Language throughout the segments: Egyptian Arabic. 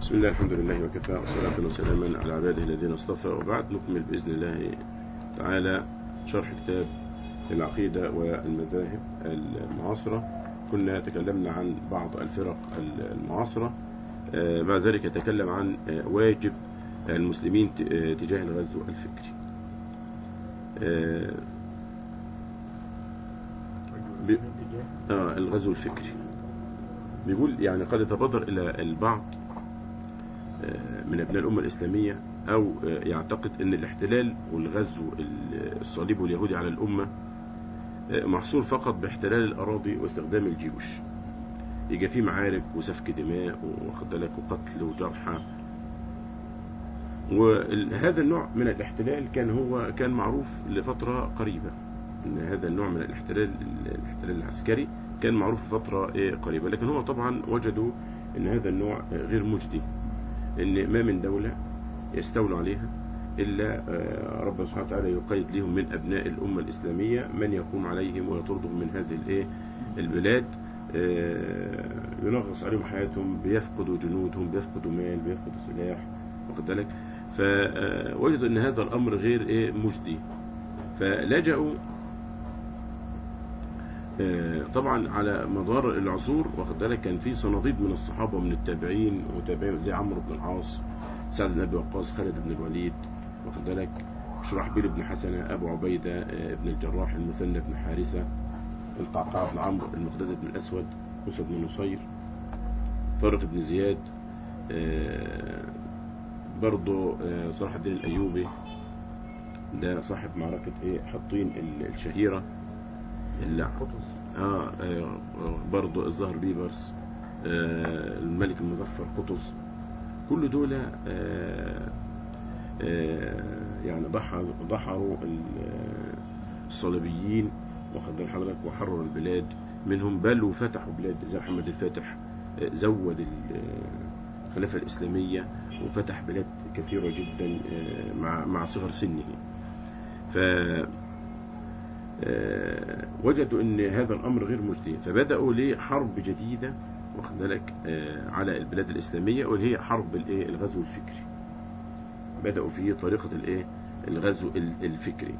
بسم الله الحمد لله وكفى والصلاة وسلاما على عباده الذين اصطفى وبعد نكمل بإذن الله تعالى شرح كتاب العقيدة والمذاهب المعاصرة كنا تكلمنا عن بعض الفرق المعاصرة بعد ذلك يتكلم عن واجب المسلمين تجاه الغزو الفكري آه الغزو الفكري بيقول يعني قد يتبادر إلى البعض من أبناء الأمة الإسلامية أو يعتقد أن الاحتلال والغزو الصليب واليهودي على الأمة محصور فقط باحتلال الأراضي واستخدام الجيوش يجي فيه معارك وسفك دماء واخد بالك وقتل وجرحى وهذا النوع من الاحتلال كان هو كان معروف لفترة قريبة ان هذا النوع من الاحتلال الاحتلال العسكري كان معروف لفترة قريبة لكن هو طبعا وجدوا ان هذا النوع غير مجدي ان ما من دولة يستولوا عليها إلا رب سبحانه وتعالى يقيد لهم من أبناء الأمة الإسلامية من يقوم عليهم ويطردهم من هذه البلاد ينغص عليهم حياتهم بيفقدوا جنودهم بيفقدوا مال بيفقدوا سلاح واخد بالك فوجدوا ان هذا الامر غير ايه مجدي فلجأوا طبعا على مدار العصور واخد بالك كان في صناديد من الصحابه ومن التابعين وتابعين زي عمرو بن العاص سعد بن ابي وقاص خالد بن الوليد واخد بالك شرحبيل بن حسنه ابو عبيده ابن الجراح المثنى بن حارثه القعقاع بن عمرو المقداد بن الاسود موسى بن نصير طارق بن زياد برضه صلاح الدين الايوبي ده صاحب معركة ايه حطين الشهيرة اللي آه, آه برضه الظهر بيبرس آه الملك المظفر قطز كل دول آه آه يعني ضحروا الصليبيين واخد بال حضرتك وحرروا البلاد منهم بل وفتحوا بلاد زي محمد الفاتح آه زود الخلافة الإسلامية وفتح بلاد كثيرة جدا آه مع مع صغر سنه ف وجدوا ان هذا الامر غير مجدي فبداوا لحرب جديده واخد بالك على البلاد الاسلاميه واللي هي حرب الايه الغزو الفكري بداوا في طريقه الايه الغزو الفكري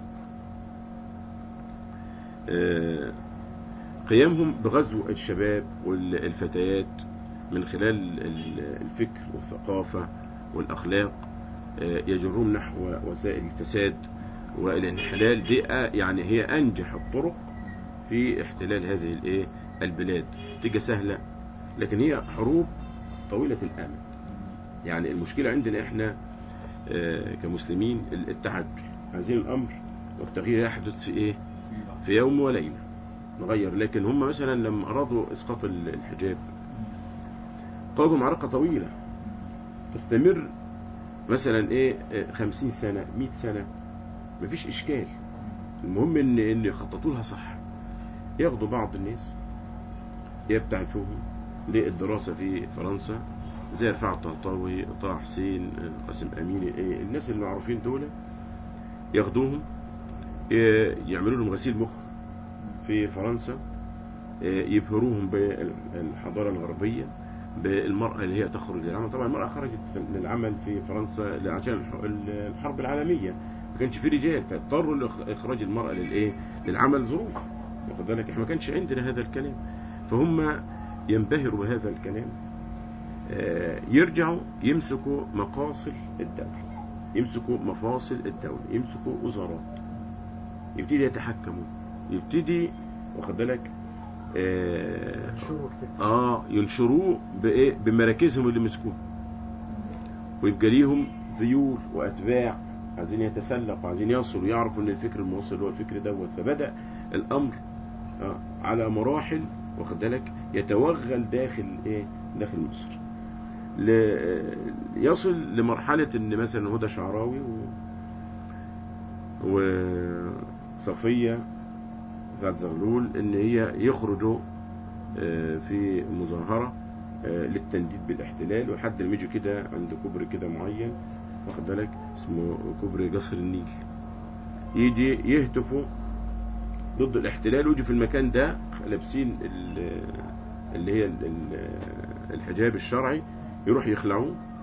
قيامهم بغزو الشباب والفتيات من خلال الفكر والثقافه والاخلاق يجرهم نحو وسائل الفساد والانحلال دي يعني هي انجح الطرق في احتلال هذه الايه البلاد تيجي سهله لكن هي حروب طويله الامد يعني المشكله عندنا احنا اه كمسلمين التعجل عايزين الامر والتغيير يحدث في ايه في يوم وليله نغير لكن هم مثلا لما ارادوا اسقاط الحجاب قادوا معركه طويله تستمر مثلا ايه خمسين سنه مئة سنه مفيش اشكال المهم ان ان يخططوا لها صح ياخدوا بعض الناس يبتعثوهم للدراسه في فرنسا زي رفاعة الطنطاوي طه حسين قاسم امين الناس المعروفين دول ياخدوهم يعملوا لهم غسيل مخ في فرنسا يبهروهم بالحضاره الغربيه بالمرأة اللي هي تخرج للعمل طبعا المرأة خرجت للعمل في فرنسا عشان الحرب العالمية ما كانش في رجال فاضطروا لاخراج المراه للايه للعمل ظروف واخد بالك احنا ما كانش عندنا هذا الكلام فهم ينبهروا بهذا الكلام آه يرجعوا يمسكوا مقاصل الدولة يمسكوا مفاصل الدولة يمسكوا وزارات يبتدي يتحكموا يبتدي واخد بالك آه, اه ينشروه بايه بمراكزهم اللي مسكوها ويبقى ليهم ذيول واتباع عايزين يتسلقوا عايزين يصلوا يعرفوا ان الفكر الموصل هو الفكر دوت فبدا الامر آه على مراحل واخد بالك يتوغل داخل ايه داخل مصر يصل لمرحله ان مثلا هدى شعراوي و... وصفيه ذات زغلول ان هي يخرجوا آه في مظاهره آه للتنديد بالاحتلال ولحد ما يجوا كده عند كوبري كده معين واخد بالك اسمه كوبري قصر النيل يجي يهتفوا ضد الاحتلال ويجي في المكان ده لابسين اللي هي الحجاب الشرعي يروح يخلعوه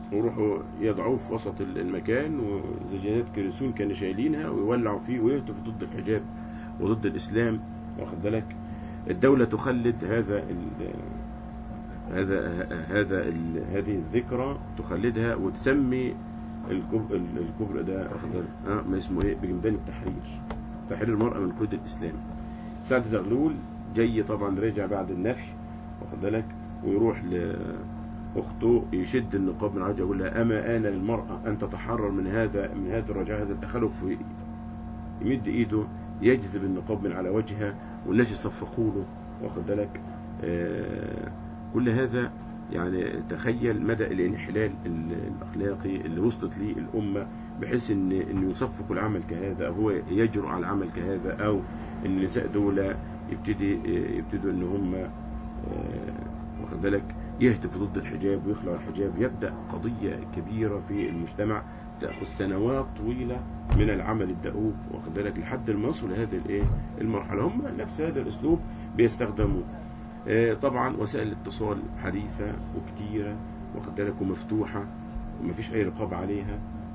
ويروحوا يضعوه في وسط المكان وزجاجات كريسون كانوا شايلينها ويولعوا فيه ويهتفوا ضد الحجاب وضد الإسلام واخد بالك الدولة تخلد هذا ال هذا هذا ال هذه الذكرى تخلدها وتسمي الكب- ال- الكبر ده واخد بالك اه ما اسمه ايه بجمدان التحرير تحرير المرأة من قيود الإسلام سعد زغلول جاي طبعا رجع بعد النفي واخد بالك ويروح لأخته يشد النقاب من عجل يقول لها أما آن للمرأة أن تتحرر من هذا من هذا الرجاء هذا التخلف يمد إيده يجذب النقاب من على وجهها والناس يصفقوا له واخد بالك آه كل هذا يعني تخيل مدى الانحلال ال- الأخلاقي اللي وصلت ليه الأمة بحيث إن إنه يصفق العمل كهذا أو هو يجرؤ على العمل كهذا أو إن النساء دول يبتدي يبتدوا إن هم آه، واخد بالك يهتفوا ضد الحجاب ويخلعوا الحجاب يبدأ قضية كبيرة في المجتمع تأخذ سنوات طويلة من العمل الدؤوب واخد بالك لحد ما يصل لهذه الايه المرحلة هم نفس هذا الأسلوب بيستخدموه آه، طبعا وسائل الاتصال حديثة وكتيرة واخد بالك ومفتوحة ومفيش أي رقابة عليها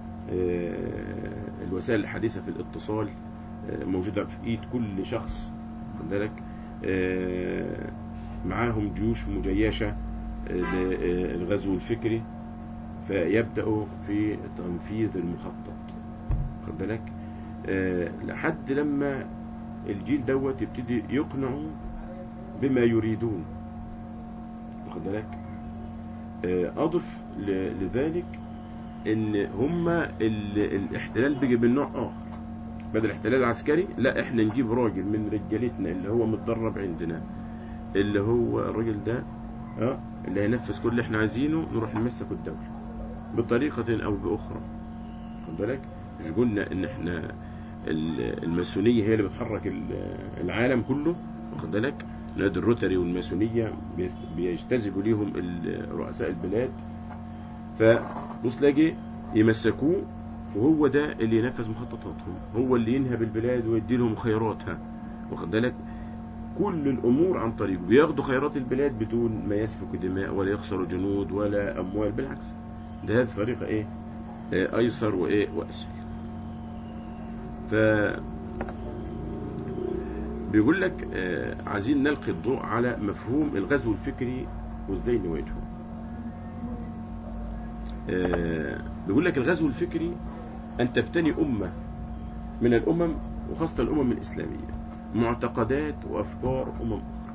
آه، الوسائل الحديثة في الاتصال آه، موجودة في إيد كل شخص واخد بالك آه، معاهم جيوش مجيشة آه، للغزو الفكري فيبدأوا في تنفيذ المخطط واخد بالك آه، لحد لما الجيل دوت يبتدي يقنعوا بما يريدون واخد بالك آه، أضف ل- لذلك ان هما ال- الاحتلال بيجي من نوع اخر بدل الاحتلال العسكري لا احنا نجيب راجل من رجالتنا اللي هو متدرب عندنا اللي هو الراجل ده اه اللي هينفذ كل اللي احنا عايزينه نروح نمسك الدولة بطريقة او باخرى خد بالك مش قلنا ان احنا ال- الماسونية هي اللي بتحرك ال- العالم كله واخد بالك نادي الروتري والماسونية بيست- بيجتذبوا ليهم ال- رؤساء البلاد فبص لاقي يمسكوه وهو ده اللي ينفذ مخططاتهم هو اللي ينهب البلاد ويدي لهم خيراتها واخد بالك كل الامور عن طريقه بياخدوا خيرات البلاد بدون ما يسفك دماء ولا يخسروا جنود ولا اموال بالعكس ده هذه طريقه ايه آه، ايسر وايه واسهل ف بيقول لك آه، عايزين نلقي الضوء على مفهوم الغزو الفكري وازاي نواجهه آه، بيقول لك الغزو الفكري أن تبتني أمة من الأمم وخاصة الأمم الإسلامية معتقدات وأفكار أمم أخرى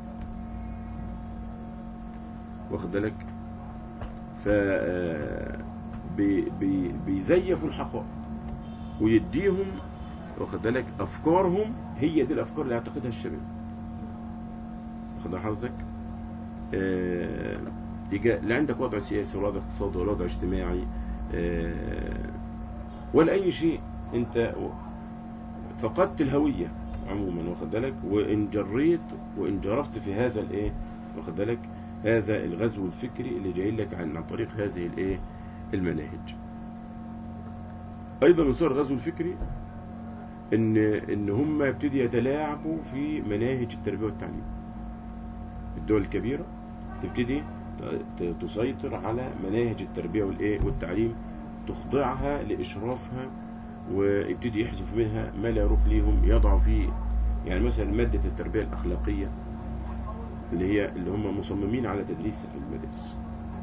واخد بالك ف آه، بي- بي- بيزيفوا الحقائق ويديهم واخد بالك أفكارهم هي دي الأفكار اللي يعتقدها الشباب واخد بال حضرتك آه، يجا- لا عندك وضع سياسي ولا وضع اقتصادي ولا وضع اجتماعي آه، ولا أي شيء أنت فقدت الهوية عموما واخد بالك وإن جريت وإن جرفت في هذا الإيه واخد بالك هذا الغزو الفكري اللي جاي لك عن عن طريق هذه الإيه المناهج أيضا من صور الغزو الفكري إن إن هم يبتدي يتلاعبوا في مناهج التربية والتعليم الدول الكبيرة تبتدي ت- تسيطر على مناهج التربية والإيه والتعليم تخضعها لإشرافها ويبتدي يحذف منها ما لا يروح ليهم يضعوا فيه يعني مثلا مادة التربية الأخلاقية اللي هي اللي هم مصممين على تدريسها في المدارس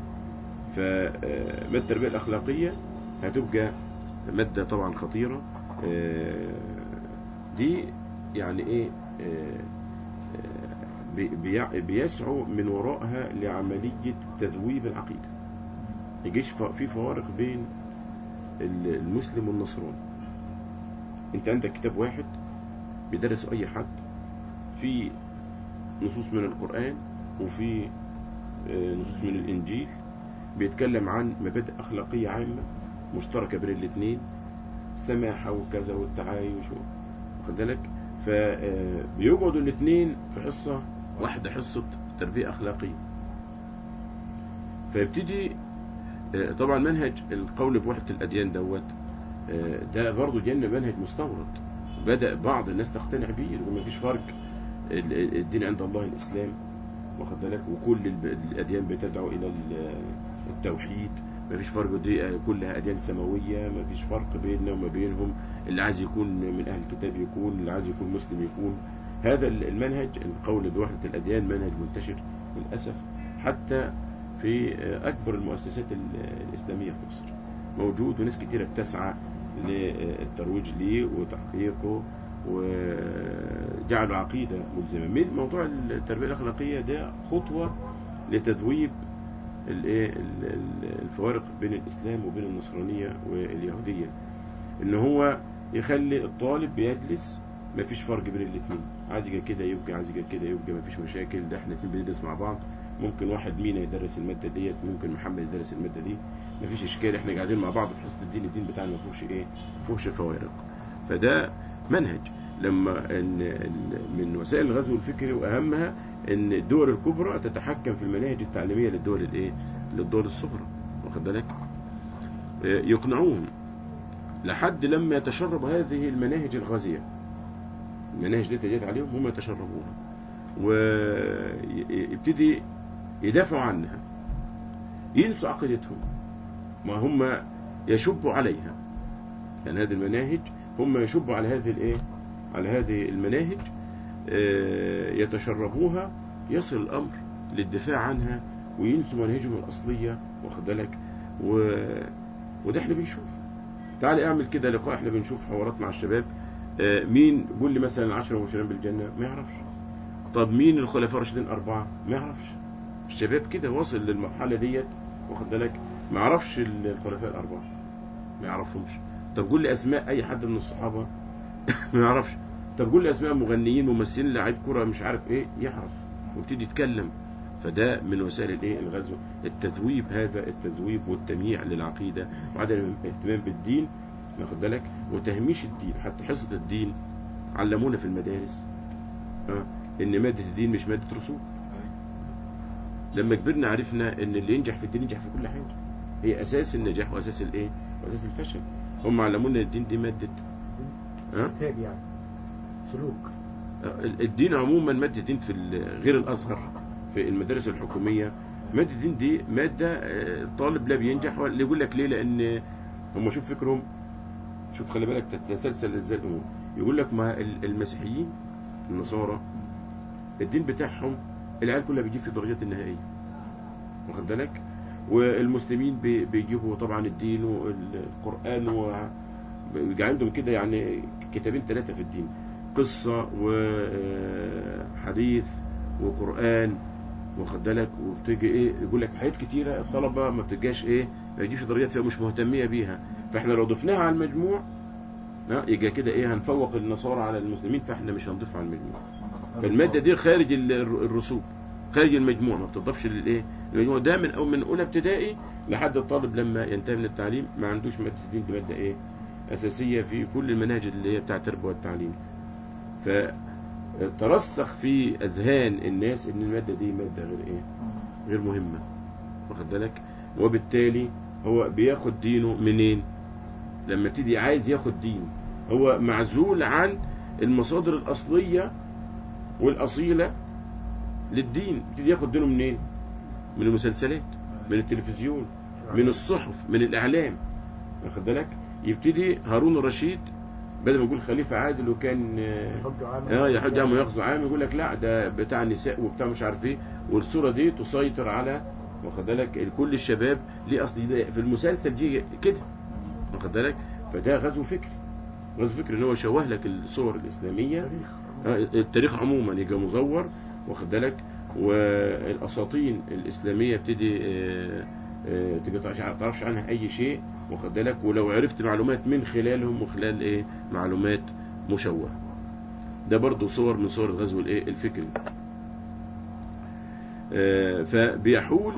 فمادة التربية الأخلاقية هتبقى مادة طبعا خطيرة آه، دي يعني ايه آه، آه، بي- بيع- بيسعوا من وراءها لعملية تذويب العقيدة يجيش ف- في فوارق بين ال- المسلم والنصراني انت عندك كتاب واحد بيدرسه اي حد في نصوص من القرآن وفي آه، نصوص من الانجيل بيتكلم عن مبادئ اخلاقية عامة مشتركة بين الاثنين السماحة وكذا والتعايش واخد بالك فبيقعدوا الاثنين في حصة واحدة حصة تربية أخلاقية فيبتدي آه، طبعا منهج القول بوحدة الأديان دوت آه، ده برضه جاي منهج مستورد بدأ بعض الناس تقتنع بيه يقول ما فيش فرق ال- الدين عند الله الإسلام واخد بالك وكل الب- الأديان بتدعو إلى ال- التوحيد ما فيش فرق دي كلها اديان سماويه ما فيش فرق بيننا وما بينهم اللي عايز يكون من اهل الكتاب يكون اللي عايز يكون مسلم يكون هذا المنهج القول بوحده الاديان منهج منتشر للاسف حتى في اكبر المؤسسات الاسلاميه في مصر موجود وناس كتيره بتسعى للترويج ليه وتحقيقه وجعله عقيده ملزمه من موضوع التربيه الاخلاقيه ده خطوه لتذويب الايه الفوارق بين الاسلام وبين النصرانيه واليهوديه ان هو يخلي الطالب بيجلس ما فيش فرق بين الاثنين عايز يجي كده يبقى عايز يجي كده يبقى ما فيش مشاكل ده احنا الاثنين بندرس مع بعض ممكن واحد مينا يدرس الماده ديت ممكن محمد يدرس الماده دي ما فيش اشكال احنا قاعدين مع بعض في حصه الدين الدين بتاعنا ما فيهوش ايه ما فيهوش فوارق فده منهج لما ان من وسائل الغزو الفكري واهمها ان الدول الكبرى تتحكم في المناهج التعليميه للدول الايه للدول الصغرى واخد بالك يقنعوهم لحد لما يتشرب هذه المناهج الغازيه المناهج دي جت عليهم هم يتشربوها ويبتدي يدافعوا عنها ينسوا عقيدتهم ما هم يشبوا عليها يعني هذه المناهج هم يشبوا على هذه الايه على هذه المناهج يتشربوها يصل الامر للدفاع عنها وينسوا مناهجهم الاصليه واخد بالك و... وده احنا بنشوف تعال اعمل كده لقاء احنا بنشوف حوارات مع الشباب مين قول لي مثلا العشرة المبشرين بالجنة ما يعرفش طب مين الخلفاء الراشدين أربعة ما يعرفش الشباب كده واصل للمرحلة ديت واخد بالك ما يعرفش الخلفاء الأربعة ما يعرفهمش طب قول لي أسماء أي حد من الصحابة ما يعرفش طب قول لي أسماء مغنيين ممثلين لعيب كرة مش عارف إيه يعرف ويبتدي يتكلم فده من وسائل الايه الغزو التذويب هذا التذويب والتمييع للعقيده وعدم الاهتمام بالدين واخد بالك وتهميش الدين حتى حصه الدين علمونا في المدارس اه ان ماده الدين مش ماده رسوم لما كبرنا عرفنا ان اللي ينجح في الدين ينجح في كل حاجه هي اساس النجاح واساس الايه واساس الفشل هم علمونا الدين دي ماده اه يعني سلوك الدين عموما ماده الدين في غير الازهر في المدارس الحكوميه ماده الدين دي ماده الطالب لا بينجح ولا يقول لك ليه لان هم شوف فكرهم شوف خلي بالك تتسلسل ازاي الامور يقول لك ما المسيحيين النصارى الدين بتاعهم العيال كلها بيجيب في الدرجات النهائيه واخد بالك والمسلمين بيجيبوا طبعا الدين والقران و عندهم كده يعني كتابين ثلاثه في الدين قصه وحديث وقران واخد بالك وبتيجي ايه يقول لك حاجات كتيره الطلبه ما بتجاش ايه ما يجيش درجات فيها مش مهتميه بيها فاحنا لو ضفناها على المجموع يبقى كده ايه هنفوق النصارى على المسلمين فاحنا مش هنضيفها على المجموع فالماده دي خارج الرسوب خارج المجموع ما بتضافش للايه المجموع ده من او من اولى ابتدائي لحد الطالب لما ينتهي من التعليم ما عندوش ماده الدين دي ماده ايه اساسيه في كل المناهج اللي هي بتاعه التربيه والتعليم فترسخ في اذهان الناس ان الماده دي ماده غير ايه غير مهمه واخد بالك وبالتالي هو بياخد دينه منين لما ابتدي عايز ياخد دين هو معزول عن المصادر الأصلية والأصيلة للدين ابتدي ياخد دينه منين من المسلسلات من التلفزيون من الصحف من الإعلام واخد بالك يبتدي هارون الرشيد بدل ما يقول خليفة عادل وكان اه يحج عام ويغزو عام يقول لك لا ده بتاع النساء وبتاع مش عارف ايه والصورة دي تسيطر على واخد بالك كل الشباب ليه اصل في المسلسل دي كده واخد بالك فده غزو فكري غزو فكري ان هو يشوه لك الصور الاسلاميه التاريخ عموما يجي مزور واخد بالك والاساطين الاسلاميه ابتدي تبقى تعرفش عنها اي شيء واخد بالك ولو عرفت معلومات من خلالهم وخلال ايه معلومات مشوهه ده برضو صور من صور الغزو الايه الفكري فبيحول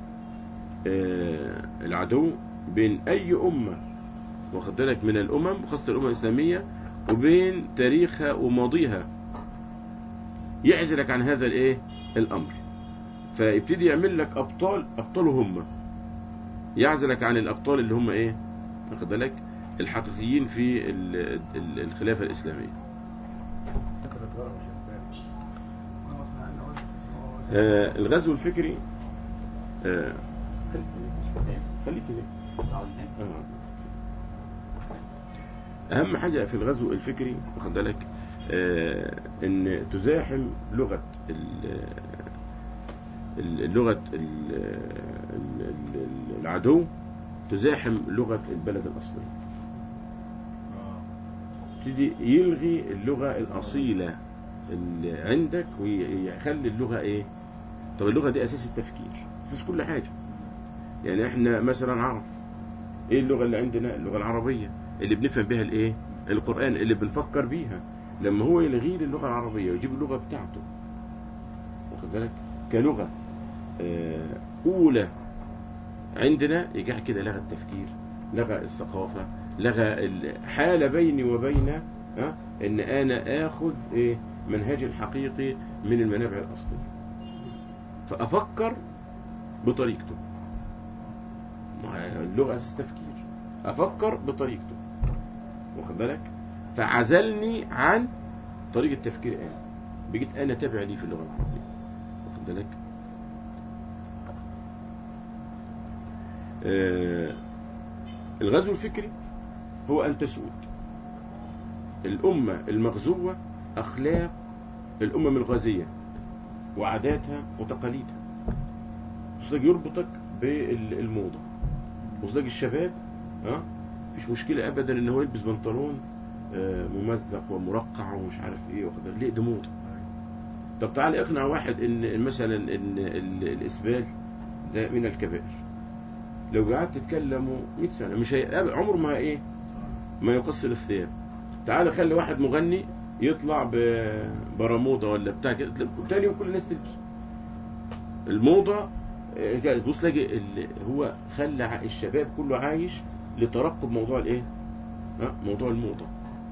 العدو بين اي امه واخد بالك من الامم خاصه الامم الاسلاميه وبين تاريخها وماضيها يعزلك عن هذا الايه الامر فيبتدي يعمل لك ابطال ابطال هم يعزلك عن الابطال اللي هم ايه واخد بالك الحقيقيين في الخلافه الاسلاميه آه الغزو الفكري آه خليك كده أو النبي. آه. اهم حاجه في الغزو الفكري واخد بالك آه ان تزاحم لغه ال- ال- لغه ال- ال- ال- العدو تزاحم لغه البلد الاصلي يبتدي يلغي اللغه الاصيله اللي عندك ويخلي اللغه ايه طب اللغه دي اساس التفكير اساس كل حاجه يعني احنا مثلا عرب ايه اللغه اللي عندنا اللغه العربيه اللي بنفهم بها الايه القران اللي بنفكر بيها لما هو يلغي لي اللغه العربيه ويجيب اللغه بتاعته واخد بالك كلغه آه، اولى عندنا يجي كده لغى التفكير لغى الثقافه لغى الحاله بيني وبين ها ان انا اخذ ايه منهجي الحقيقي من المنابع الاصليه فافكر بطريقته ما اللغه اساس تفكير افكر بطريقته واخد بالك فعزلني عن طريقه تفكير انا بقيت انا تابع لي في اللغه العربيه واخد بالك آه الغزو الفكري هو ان تسود الامه المغزوه اخلاق الامم الغازيه وعاداتها وتقاليدها وصدق يربطك بالموضه وصدق الشباب ها مفيش مشكله ابدا ان هو يلبس بنطلون آه، ممزق ومرقع ومش عارف ايه واخد بالك؟ ليه دي موضه طب تعال اقنع واحد ان مثلا ان ال- الاسبال ده من الكبائر لو قعدت تتكلموا 100 سنه مش هي عمره ما ايه ما يقصر الثياب تعال خلي واحد مغني يطلع ببرموده ولا بتاع كده تاني يوم كل الناس تلبس الموضه آه، كده تبص تلاقي ال- هو خلى ع- الشباب كله عايش لترقب موضوع الايه؟ ها موضوع الموضه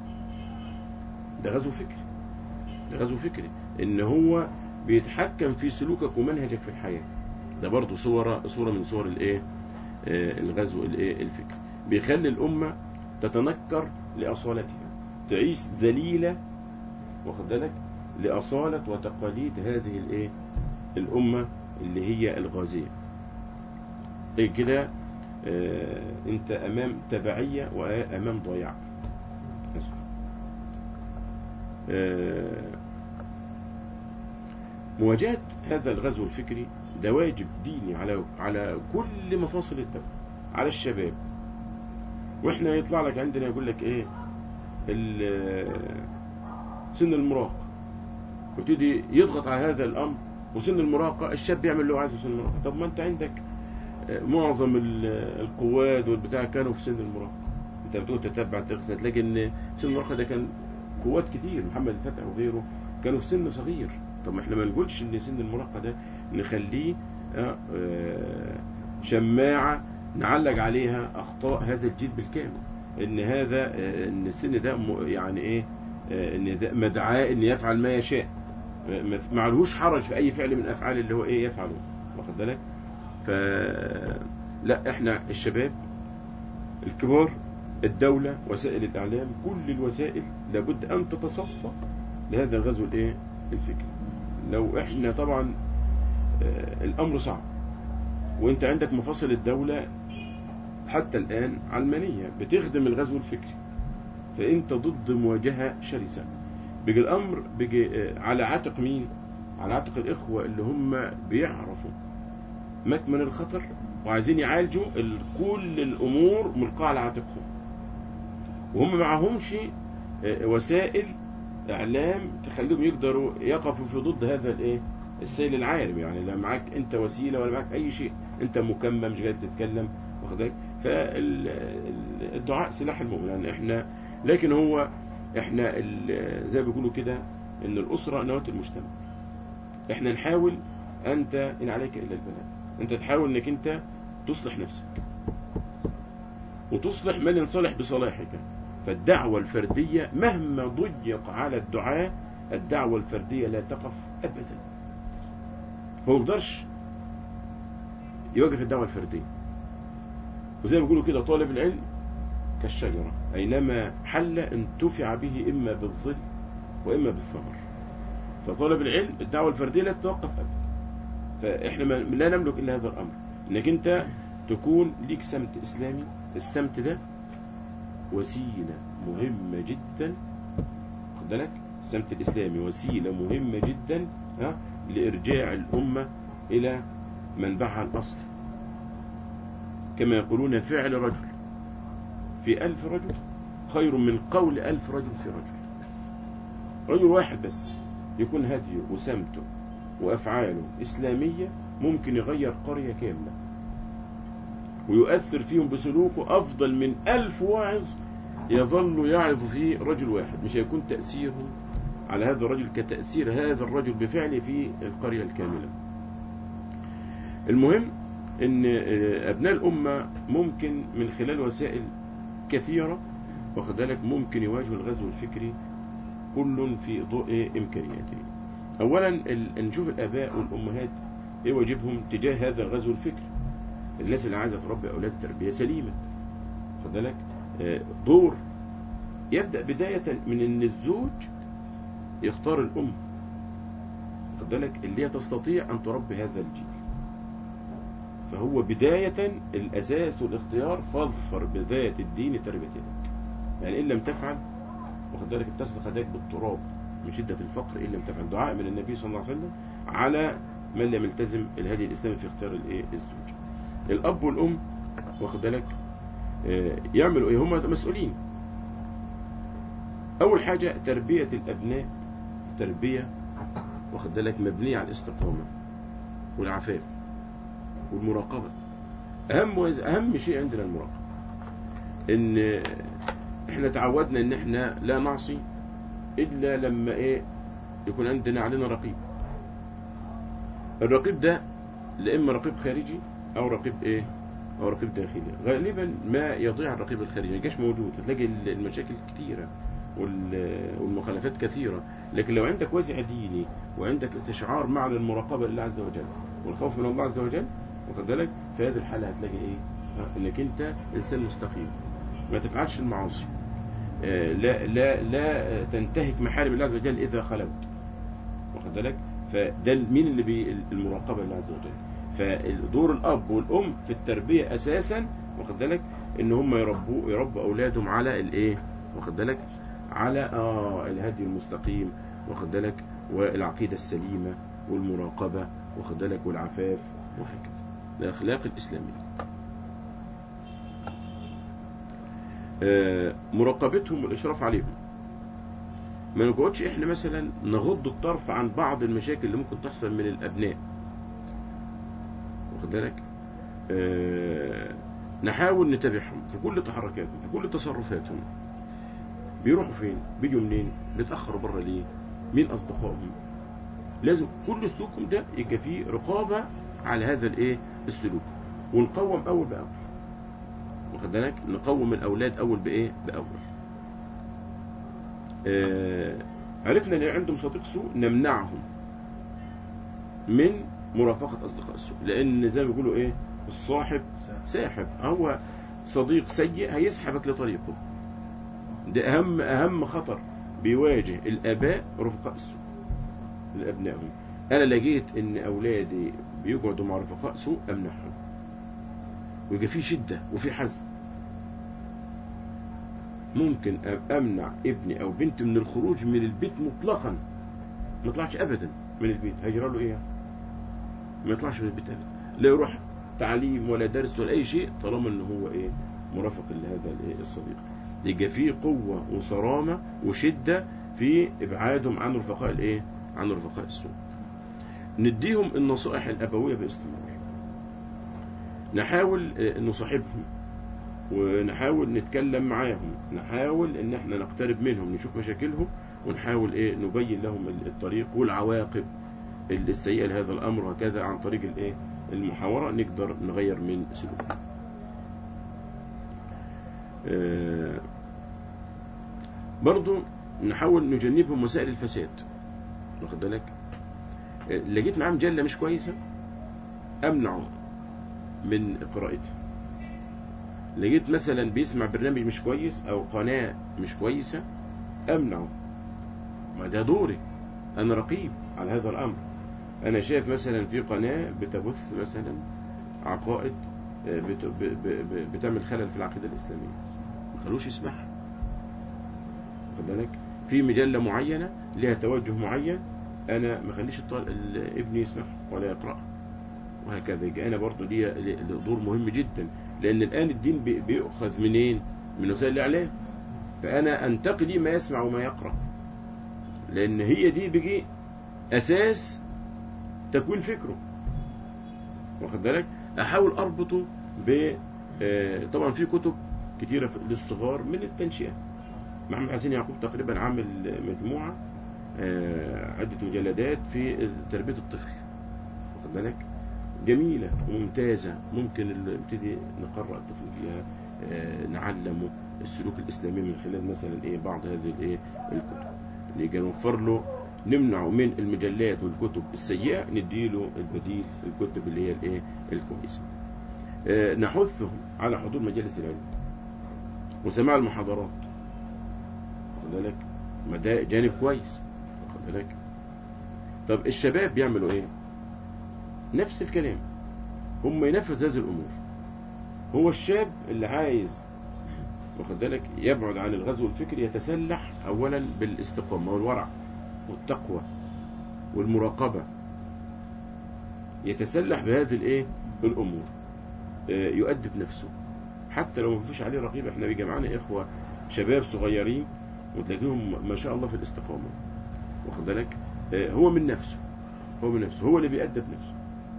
ده غزو فكري ده غزو فكري ان هو بيتحكم في سلوكك ومنهجك في الحياه ده برضه صوره صوره من صور الايه؟ آه، الغزو الايه الفكري بيخلي الامه تتنكر لاصالتها تعيش ذليله واخد بالك لاصاله وتقاليد هذه الايه الامه اللي هي الغازيه إيه كده آه، انت امام تبعيه وامام ضياع اسف آه، مواجهه هذا الغزو الفكري ده واجب ديني على على كل مفاصل الدوله على الشباب واحنا يطلع لك عندنا يقول لك ايه ال- سن المراهقه ويبتدي يضغط على هذا الامر وسن المراهقه الشاب يعمل اللي هو عايزه في سن المراهقه طب ما انت عندك آه، معظم ال- القواد والبتاع كانوا في سن المراهقه انت بتقول تتبع تغسل تلاقي ان سن المراهقه ده كان قوات كتير محمد الفتح وغيره كانوا في سن صغير طب ما احنا ما نقولش ان سن المراهقه ده نخليه آه، آه، شماعه نعلق عليها اخطاء هذا الجيل بالكامل ان هذا آه، ان السن ده م- يعني ايه آه، ان ده مدعاه ان يفعل ما يشاء ما- ما معلهوش حرج في اي فعل من الافعال اللي هو ايه يفعله واخد بالك ف لا احنا الشباب الكبار الدولة وسائل الإعلام كل الوسائل لابد أن تتصفى لهذا الغزو الإيه الفكري لو إحنا طبعا آه، الأمر صعب وأنت عندك مفاصل الدولة حتى الآن علمانية بتخدم الغزو الفكري فأنت ضد مواجهة شرسة بيجي الأمر بيجي آه، على عاتق مين؟ على عاتق الإخوة اللي هم بيعرفوا مكمن الخطر وعايزين يعالجوا ال- كل الأمور ملقاة على عاتقهم وهم معهمش آه، وسائل إعلام تخليهم يقدروا يقفوا في ضد هذا الإيه؟ السيل العالم يعني لا معاك أنت وسيلة ولا معاك أي شيء أنت مكمم مش قادر تتكلم واخد بالك فالدعاء سلاح المؤمن يعني إحنا لكن هو إحنا ال- زي ما بيقولوا كده إن الأسرة نواة المجتمع إحنا نحاول أنت إن عليك إلا البلاء أنت تحاول إنك أنت تصلح نفسك وتصلح من ينصلح بصلاحك فالدعوة الفردية مهما ضيق على الدعاء الدعوة الفردية لا تقف أبدا هو ما يقدرش يوقف الدعوة الفردية وزي ما بيقولوا كده طالب العلم كالشجرة أينما حل انتفع به إما بالظل وإما بالثمر فطالب العلم الدعوة الفردية لا تتوقف أبدا فإحنا ما لا نملك إلا هذا الأمر إنك أنت تكون ليك سمت إسلامي السمت ده وسيلة مهمة جدا خد بالك السمت الإسلامي وسيلة مهمة جدا ها لإرجاع الأمة إلى منبعها الأصلي كما يقولون فعل رجل في ألف رجل خير من قول ألف رجل في رجل رجل واحد بس يكون هديه وسمته وأفعاله إسلامية ممكن يغير قرية كاملة ويؤثر فيهم بسلوكه أفضل من ألف واعظ يظل يعظ فيه رجل واحد مش هيكون تأثيره على هذا الرجل كتأثير هذا الرجل بفعله في القرية الكاملة المهم ان ابناء الامة ممكن من خلال وسائل كثيرة واخد بالك ممكن يواجهوا الغزو الفكري كل في ضوء امكانياته اولا ال- نشوف الاباء والامهات ايه واجبهم تجاه هذا الغزو الفكري الناس اللي عايزه تربي اولاد تربيه سليمه خد بالك آه، دور يبدا بدايه من ان الزوج يختار الام خد بالك اللي هي تستطيع ان تربي هذا الجيل فهو بداية الأساس والاختيار فاظفر بذات الدين تربيتك يعني إن لم تفعل واخد بالك اتسلق خداك بالتراب من شدة الفقر إن لم تفعل دعاء من النبي صلى الله عليه وسلم على من لم يلتزم الهدي الإسلامي في اختيار الإيه الزوج الأب والأم واخد بالك آه، يعملوا إيه هم مسؤولين أول حاجة تربية الأبناء تربية واخد بالك مبنية على الاستقامة والعفاف والمراقبة أهم وز... أهم شيء عندنا المراقبة إن إحنا تعودنا إن إحنا لا نعصي إلا لما إيه يكون عندنا علينا رقيب الرقيب ده لا إما رقيب خارجي أو رقيب إيه أو رقيب داخلي غالبا ما يضيع الرقيب الخارجي ما يجيش موجود فتلاقي المشاكل كتيرة وال- والمخالفات كثيرة لكن لو عندك وازع ديني وعندك استشعار معنى المراقبة لله عز وجل والخوف من الله عز وجل واخد بالك في هذه الحالة هتلاقي ايه ها، انك انت انسان مستقيم ما تفعلش المعاصي آه، لا لا لا تنتهك محارم الله عز وجل اذا خلوت واخد بالك فده مين اللي بي المراقبة لله عز وجل فدور الاب والام في التربية اساسا واخد بالك ان هم يربوا يربوا اولادهم على الايه واخد بالك على اه الهدي المستقيم واخد بالك والعقيدة السليمة والمراقبة واخد بالك والعفاف وهكذا الأخلاق الإسلامية آه، مراقبتهم والإشراف عليهم ما نقعدش إحنا مثلا نغض الطرف عن بعض المشاكل اللي ممكن تحصل من الأبناء واخد بالك آه، نحاول نتابعهم في كل تحركاتهم في كل تصرفاتهم بيروحوا فين بيجوا منين بيتأخروا بره ليه مين أصدقائهم لازم كل سلوكهم ده يبقى فيه رقابة على هذا الايه السلوك ونقوم اول باول واخد بالك نقوم الاولاد اول بايه باول آه عرفنا ان عندهم صديق سوء نمنعهم من مرافقة اصدقاء السوء لان زي ما بيقولوا ايه الصاحب ساحب هو صديق سيء هيسحبك لطريقه ده اهم اهم خطر بيواجه الاباء رفقاء السوء لابنائهم انا لقيت ان اولادي بيقعدوا مع رفقاء سوء امنعهم ويبقى في شده وفي حزم ممكن أ- امنع ابني او بنتي من الخروج من البيت مطلقا ما يطلعش ابدا من البيت هيجرى له ايه ما يطلعش من البيت ابدا لا يروح تعليم ولا درس ولا اي شيء طالما ان هو ايه مرافق لهذا الإيه؟ الصديق يبقى في قوه وصرامه وشده في ابعادهم عن رفقاء الايه عن رفقاء السوء نديهم النصائح الأبوية باستمرار نحاول آه، نصاحبهم ونحاول نتكلم معاهم نحاول ان احنا نقترب منهم نشوف مشاكلهم ونحاول ايه نبين لهم الطريق والعواقب السيئة لهذا الامر وهكذا عن طريق الايه المحاورة نقدر نغير من سلوكهم آه، برضو نحاول نجنبهم وسائل الفساد واخد بالك لقيت معاه مجلة مش كويسة أمنعه من قراءتها لقيت مثلا بيسمع برنامج مش كويس أو قناة مش كويسة أمنعه ما ده دوري أنا رقيب على هذا الأمر أنا شايف مثلا في قناة بتبث مثلا عقائد آه، بت- ب- ب- ب- بتعمل خلل في العقيدة الإسلامية ما خلوش يسمعها واخد بالك في مجلة معينة لها توجه معين أنا ما خليش الطال- ال- ابني يسمعها ولا يقرأها وهكذا يبقى أنا برضه لي لي- لي دور مهم جدا لأن الآن الدين بي- بيؤخذ منين؟ من وسائل الإعلام فأنا أنتقي ما يسمع وما يقرأ لأن هي دي بيجي أساس تكوين فكره واخد بالك أحاول أربطه ب آه، طبعا في كتب كتيرة في- للصغار من التنشئة محمد حسين يعقوب تقريبا عامل مجموعة آه، عدة مجلدات في تربية الطفل واخد بالك جميلة وممتازة ممكن ال- نبتدي نقرأ الطفل فيها آه، نعلمه السلوك الإسلامي من خلال مثلا إيه بعض هذه الإيه الكتب نيجي نوفر له نمنعه من المجلات والكتب السيئة نديله البديل الكتب اللي هي الإيه الكويسة آه، نحثهم على حضور مجالس العلم وسماع المحاضرات واخد بالك ما ده جانب كويس واخد بالك طب الشباب بيعملوا ايه نفس الكلام هم ينفذ هذه الامور هو الشاب اللي عايز واخد بالك يبعد عن الغزو الفكري يتسلح اولا بالاستقامه والورع والتقوى والمراقبه يتسلح بهذه الايه الامور آه، يؤدب نفسه حتى لو ما فيش عليه رقيب احنا بيجي معانا اخوه شباب صغيرين وتلاقيهم ما شاء الله في الاستقامه واخد بالك آه، هو من نفسه هو من نفسه هو اللي بيأدب نفسه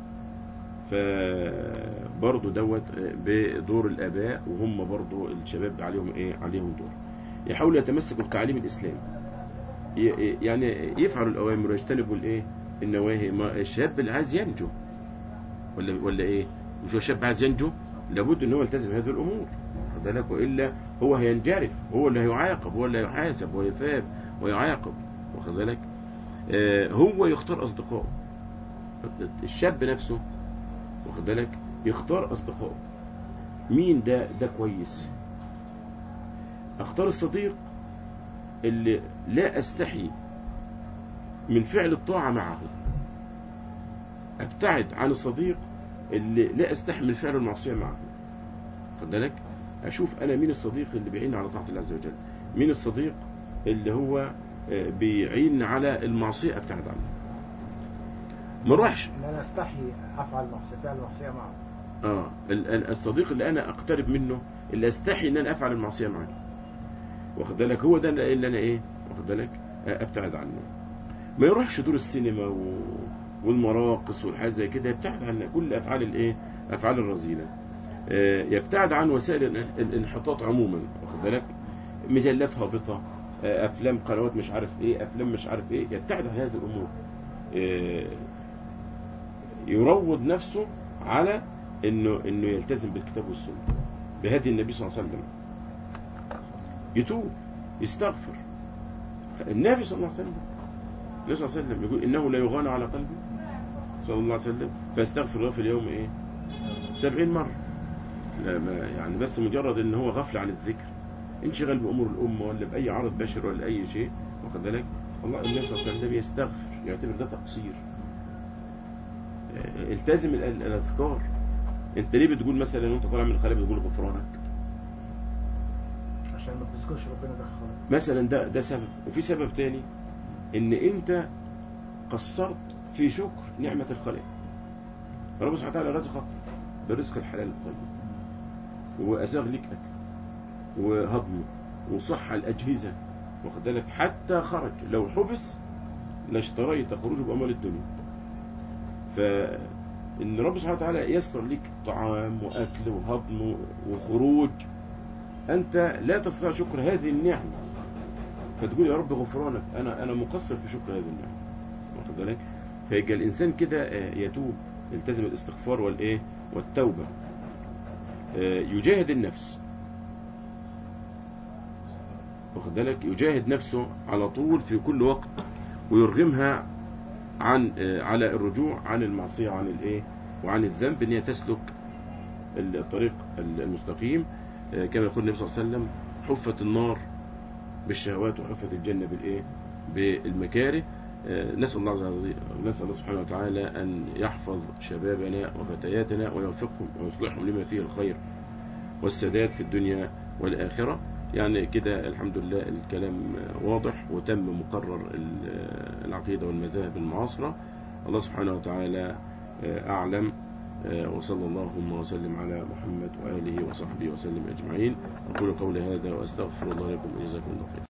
فبرضه دوت آه، بدور الاباء وهم برضه الشباب عليهم ايه عليهم دور يحاولوا يتمسكوا بتعليم الاسلام ي- يعني يفعلوا الاوامر ويجتنبوا الايه النواهي ما الشاب اللي عايز ينجو ولا ولا ايه مش هو الشاب عايز ينجو لابد ان هو يلتزم هذه الامور واخد بالك والا هو هينجرف هو اللي هيعاقب هو اللي هيحاسب ويثاب ويعاقب واخد بالك آه هو يختار اصدقائه الشاب نفسه واخد بالك يختار اصدقائه مين ده ده كويس اختار الصديق اللي لا استحي من فعل الطاعة معه ابتعد عن الصديق اللي لا استحمل فعل المعصية معه خد بالك اشوف انا مين الصديق اللي بيعين على طاعة الله عز وجل مين الصديق اللي هو آه، بيعين على المعصية ابتعد عنه ما اروحش ان انا استحي افعل معصيه فعل معصيه معه اه ال- ال- الصديق اللي انا اقترب منه اللي استحي ان انا افعل المعصيه معاه واخد بالك هو ده اللي انا ايه واخد بالك آه، ابتعد عنه ما يروحش دور السينما و... والمراقص والحاجات زي كده يبتعد عن كل افعال الايه افعال الرذيله آه، يبتعد عن وسائل الان- الانحطاط عموما واخد بالك مجلات هابطه آه، افلام قنوات مش عارف ايه افلام مش عارف ايه يبتعد عن هذه الامور آه، يروض نفسه على انه انه يلتزم بالكتاب والسنه بهدي النبي صلى الله عليه وسلم يتوب يستغفر النبي صلى الله عليه وسلم النبي صلى الله عليه وسلم يقول انه لا يغان على قلبي صلى الله عليه وسلم فيستغفر الله في اليوم ايه سبعين مرة لا ما يعني بس مجرد ان هو غفل عن الذكر انشغل بامور الامه ولا باي عرض بشر ولا اي شيء واخد بالك الله النبي صلى الله عليه وسلم يستغفر يعتبر ده تقصير آه، التزم ال- ال- الاذكار انت ليه بتقول مثلا وانت طالع من الخلاء بتقول غفرانك عشان ما تذكرش ربنا ده خالص مثلا ده ده سبب وفي سبب تاني ان انت قصرت في شكر نعمة الخلق ربنا سبحانه وتعالى رزقك بالرزق الحلال الطيب وأساغ لك أكل وهضم وصحة الأجهزة واخد بالك حتى خرج لو حبس لاشتريت خروجه بأموال الدنيا فإن رب سبحانه وتعالى يسر لك طعام وأكل وهضم وخروج أنت لا تستطيع شكر هذه النعمة فتقول يا رب غفرانك أنا أنا مقصر في شكر هذه النعمة واخد بالك فيبقى الإنسان كده آه، يتوب يلتزم الاستغفار والإيه والتوبة آه، يجاهد النفس واخد بالك يجاهد نفسه على طول في كل وقت ويرغمها عن آه، على الرجوع عن المعصية عن الإيه وعن الذنب إن هي تسلك الطريق المستقيم آه، كما يقول النبي صلى الله عليه وسلم حفت النار بالشهوات وحفت الجنة بالإيه بالمكاره آه، نسأل الله عز وجل نسأل الله سبحانه وتعالى أن يحفظ شبابنا وفتياتنا ويوفقهم ويصلحهم لما فيه الخير والسداد في الدنيا والآخرة يعني كده الحمد لله الكلام واضح وتم مقرر ال- العقيدة والمذاهب المعاصرة الله سبحانه وتعالى آه، أعلم آه، وصلى اللهم وسلم على محمد وآله وصحبه وسلم أجمعين أقول قولي هذا وأستغفر الله لكم وجزاكم الله خير